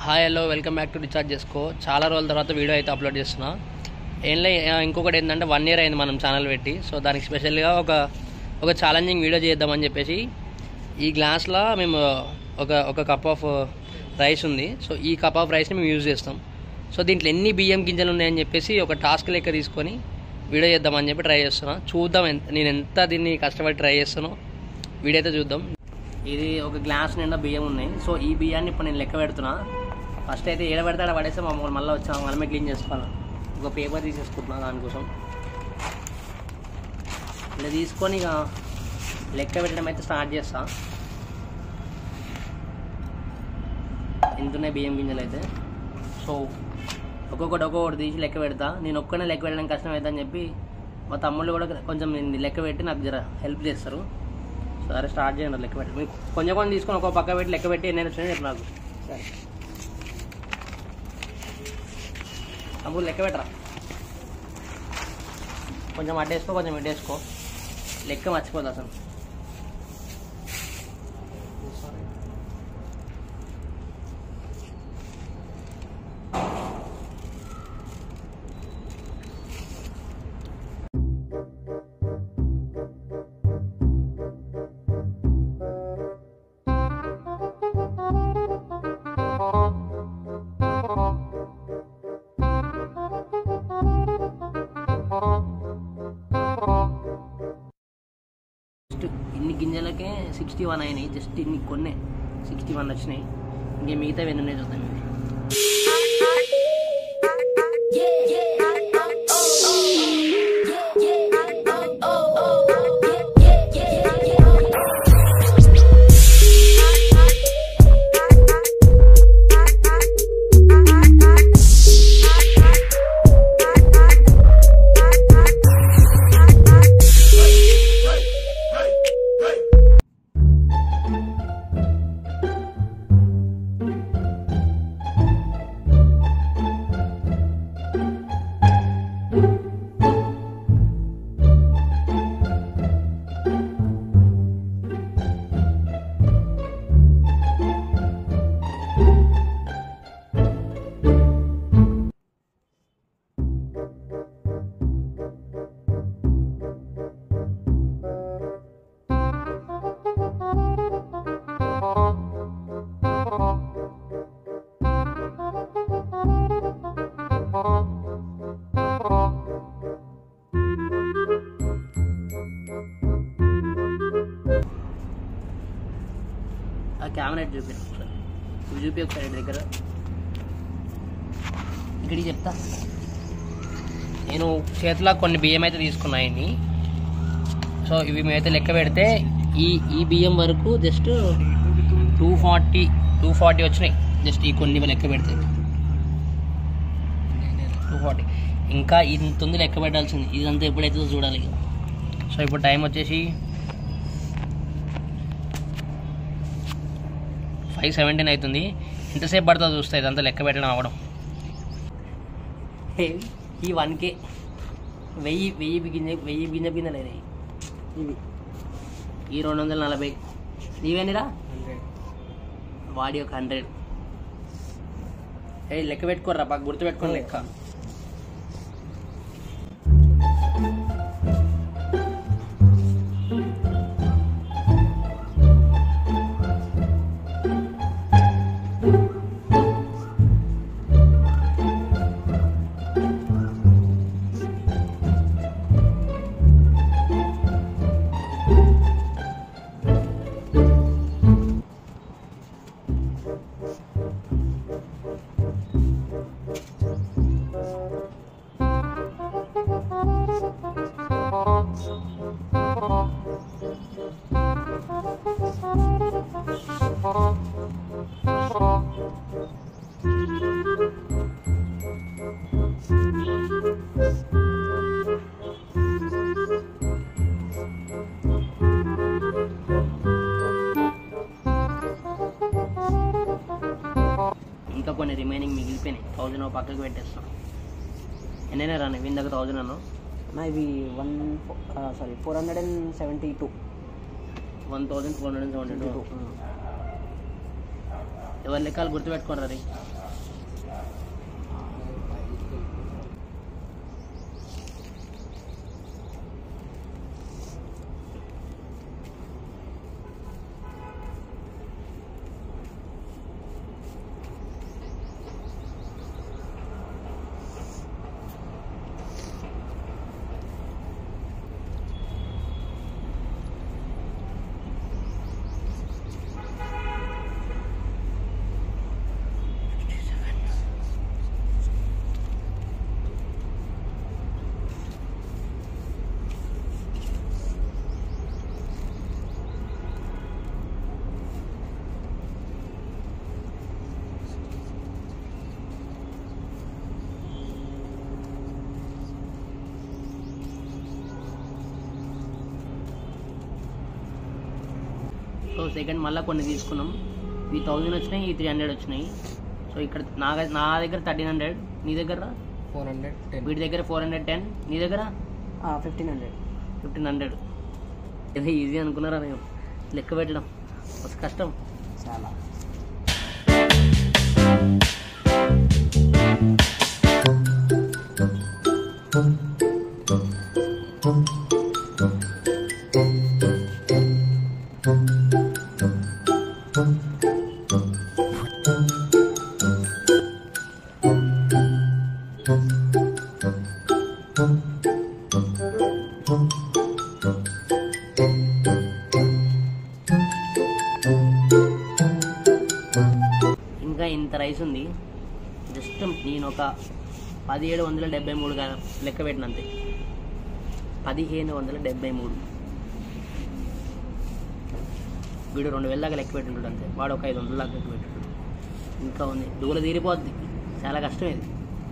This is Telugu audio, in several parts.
Hi hello welcome back to recharge చేసుకో చాలా రోజుల తర్వాత వీడియో అయితే అప్లోడ్ చేస్తున్నా ఏం లే ఆ, ఇంకొకటి ఏంటంటే వన్ ఇయర్ అయింది మనం ఛానల్ పెట్టి సో దానికి స్పెషల్గా ఒక ఒక ఛాలెంజింగ్ వీడియో చేద్దామని చెప్పేసి ఈ గ్లాస్లో మేము ఒక ఒక కప్ ఆఫ్ రైస్ ఉంది సో ఈ కప్ ఆఫ్ రైస్ని మేము యూజ్ చేస్తాం సో దీంట్లో ఎన్ని బియ్యం గింజలు ఉన్నాయని చెప్పేసి ఒక టాస్క్ లెక్క తీసుకొని వీడియో చేద్దామని చెప్పి ట్రై చేస్తున్నా చూద్దాం ఎంత నేను ఎంత దీన్ని కష్టపడి ట్రై చేస్తానో వీడియో అయితే చూద్దాం ఇది ఒక గ్లాస్ నిండా బియ్యం ఉన్నాయి సో ఈ బియ్యాన్ని ఇప్పుడు నేను లెక్క పెడుతున్నా ఫస్ట్ అయితే ఏడ పెడతాడ పడేస్తే మామూలు మళ్ళీ వచ్చాము మనమే క్లీన్ చేసుకోవాలి ఒక పేపర్ తీసేసుకుంటున్నా దానికోసం ఇలా తీసుకొని ఇక లెక్క పెట్టడం అయితే స్టార్ట్ చేస్తా ఎంతున్నాయి బియ్యం గింజలు అయితే సో ఒక్కొక్కటి ఒక్కొక్కటి తీసి లెక్క పెడతా నేను ఒక్కనే లెక్క పెట్టడం కష్టం అవుతుందని చెప్పి మా తమ్ముళ్ళు కూడా కొంచెం నేను లెక్క పెట్టి నాకు జర హెల్ప్ చేస్తారు సరే స్టార్ట్ చేయండి లెక్క పెట్టి మీకు కొంచెం కొంచెం తీసుకొని ఒక పక్క పెట్టి లెక్క పెట్టి ఎన్ని వచ్చినాయి చెప్పు నాకు సరే అప్పుడు లెక్క పెట్టరా కొంచెం అడ్డేసుకో కొంచెం ఇడ్డేసుకో లెక్క మర్చిపోదు అసలు జస్ట్ ఇన్ని గింజలకే సిక్స్టీ వన్ అయినాయి జస్ట్ ఇన్ని కొన్నే సిక్స్టీ వన్ వచ్చినాయి ఇంకే మిగతా ఎన్ని ఉన్నాయి చూద్దాం ఇవి. ఆ కెమెరా ఇటు చూపి ఒకసారి ఇవి చూపి ఒకసారి ఇటు దగ్గర ఇక్కడికి చెప్తా నేను చేతిలో కొన్ని బియ్యం అయితే తీసుకున్నాయండి సో ఇవి మేమైతే లెక్క పెడితే ఈ ఈ బియ్యం వరకు just two forty two forty వచ్చినాయి జస్ట్ ఈ కొన్ని లెక్క పెడితే టూ ఫార్టీ ఇంకా ఇంత ఉంది లెక్క పెట్టాల్సింది ఇదంతా ఎప్పుడైతుందో చూడాలి ఇక. సో ఇప్పుడు టైం వచ్చేసి ఫైవ్ సెవెంటీన్ అవుతుంది ఎంతసేపు పడుతుందో చూస్తే ఇదంతా లెక్క పెట్టడం అవ్వడం ఈ వన్ కే వెయ్యి వెయ్యి గింజ వెయ్యి గింజ గింజలు అయినాయి ఇవి ఈ రెండు వందల నలభై నీవేనిరా వాడి ఒక హండ్రెడ్ ఏ లెక్క పెట్టుకోర్రా బాగా గుర్తు పెట్టుకోండి లెక్క ఇంకా కొన్ని రిమైనింగ్ మిగిలిపోయినాయి థౌజండ్ పక్కకి పెట్టేస్తాం ఎన్నైనా రాని విందాక థౌజండ్ అన్నావు నా ఇవి one sorry four hundred and seventy two one thousand four hundred seventy two ఎవరి లెక్కలు గుర్తుపెట్టుకోండి రీ సో సెకండ్ మళ్ళీ కొన్ని తీసుకున్నాం ఈ థౌజండ్ వచ్చినాయి ఈ త్రీ హండ్రెడ్ వచ్చినాయి సో ఇక్కడ నా నా దగ్గర థర్టీన్ హండ్రెడ్ నీ దగ్గర ఫోర్ హండ్రెడ్ టెన్ వీటి దగ్గర ఫోర్ హండ్రెడ్ టెన్ నీ దగ్గర ఫిఫ్టీన్ హండ్రెడ్ ఫిఫ్టీన్ హండ్రెడ్ ఇది ఈజీ అనుకున్నారా నేను లెక్క పెట్టడం మస్తు కష్టం చాలా ఇంకా ఇంత రైస్ ఉంది జస్ట్ నేను ఒక పదిహేడు వందల డెబ్బై మూడు గా- లెక్క పెట్టిన అంతే పదిహేను వందల డెబ్బై మూడు వీడు రెండు వేల దాకా లెక్క పెట్టింటాడు అంతే వాడు ఒక ఐదు వందల దాకా లెక్క పెట్టింటాడు ఇంకా ఉంది దూల తీరిపోద్ది చాలా కష్టం ఇది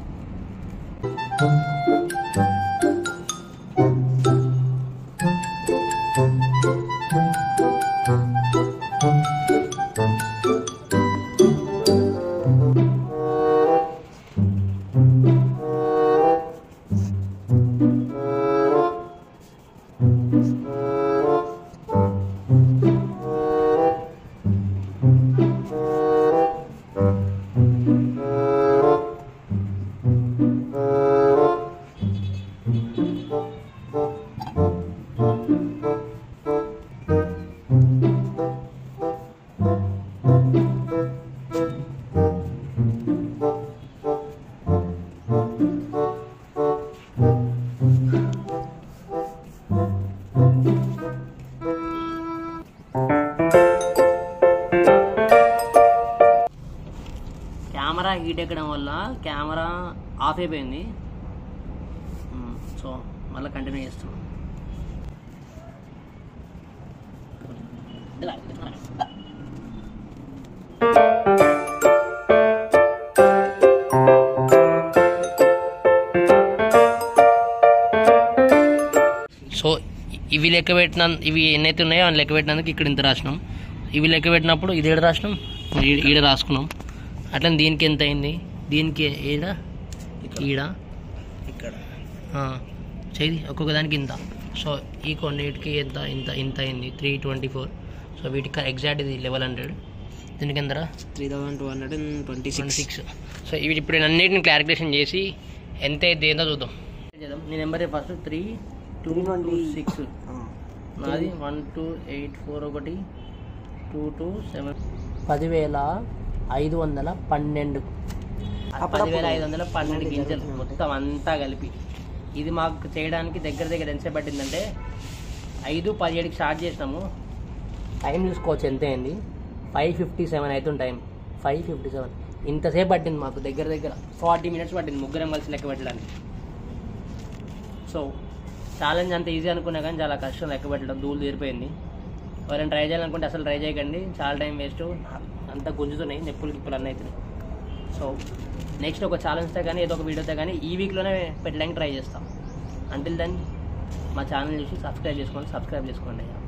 కెమెరా హీట్ ఎక్కడం వల్ల కెమెరా ఆఫ్ అయిపోయింది మ్మ్. సో మళ్ళీ కంటిన్యూ చేస్తున్నాం ఇలా, ఇలా. సో ఇవి లెక్క పెట్టిన ఇవి ఎన్నైతే ఉన్నాయో అని లెక్క పెట్టినందుకు ఇక్కడ ఇంత రాసినాం ఇవి లెక్క పెట్టినప్పుడు ఇది ఏడ రాసినాం ఈ- ఈడ రాసుకున్నాం అట్లా దీనికి ఎంత అయింది దీనికి ఈడ ఈడ ఇక్కడ చేయి ఒక్కొక్క దానికి ఇంత సో ఈ కొన్నిటికి ఎంత ఇంత ఇంత అయింది త్రీ ట్వంటీ ఫోర్ సో వీటికి ఎగ్జాక్ట్ ఇది లెవెల్ హండ్రెడ్ దీనికి ఎంతరా three thousand two hundred and twenty twenty six so ఇవి ఇప్పుడు నేను అన్నిటిని క్లారిఫికేషన్ చేసి ఎంత అయితే ఏందో చూద్దాం చేద్దాం నీ number first three two Three twenty. Six నాది వన్ టూ ఎయిట్ ఫోర్ ఒకటి టూ టూ సెవెన్ పదివేల ఐదు వందల పన్నెండు అప్పుడప్పుడు పదివేల ఐదు వందల పన్నెండు గింజలు మొత్తం అంతా కలిపి ఇది మాకు చేయడానికి దగ్గర దగ్గర ఎంతసేపు పట్టిందంటే ఐదు పదిహేడుకి స్టార్ట్ చేసినాము టైం చూసుకోవచ్చు ఎంత అయింది ఫైవ్ ఫిఫ్టీ సెవెన్ అవుతుంది టైం ఫైవ్ ఫిఫ్టీ సెవెన్ ఇంతసేపు పట్టింది మాకు దగ్గర దగ్గర ఫార్టీ మినిట్స్ పట్టింది ముగ్గురం కలిసి లెక్క పెట్టడానికి సో ఛాలెంజ్ అంత ఈజీ అనుకున్నా కానీ చాలా కష్టం లెక్క పెట్టడం దూలు తీరిపోయింది ఎవరైనా ట్రై చేయాలనుకుంటే అసలు ట్రై చేయకండి చాలా టైం వేస్ట్ అంతా గుంజుతున్నాయి నొప్పులు గిప్పులు అన్నీ అవుతున్నాయి సో నెక్స్ట్ ఒక ఛాలెంజ్తో కానీ ఏదో ఒక వీడియోతో కానీ ఈ వీక్లోనే పెట్టడానికి ట్రై చేస్తాం అంటిల్ దెన్ మా ఛానల్ చూసి సబ్స్క్రైబ్ చేసుకోండి సబ్స్క్రైబ్ చేసుకోండి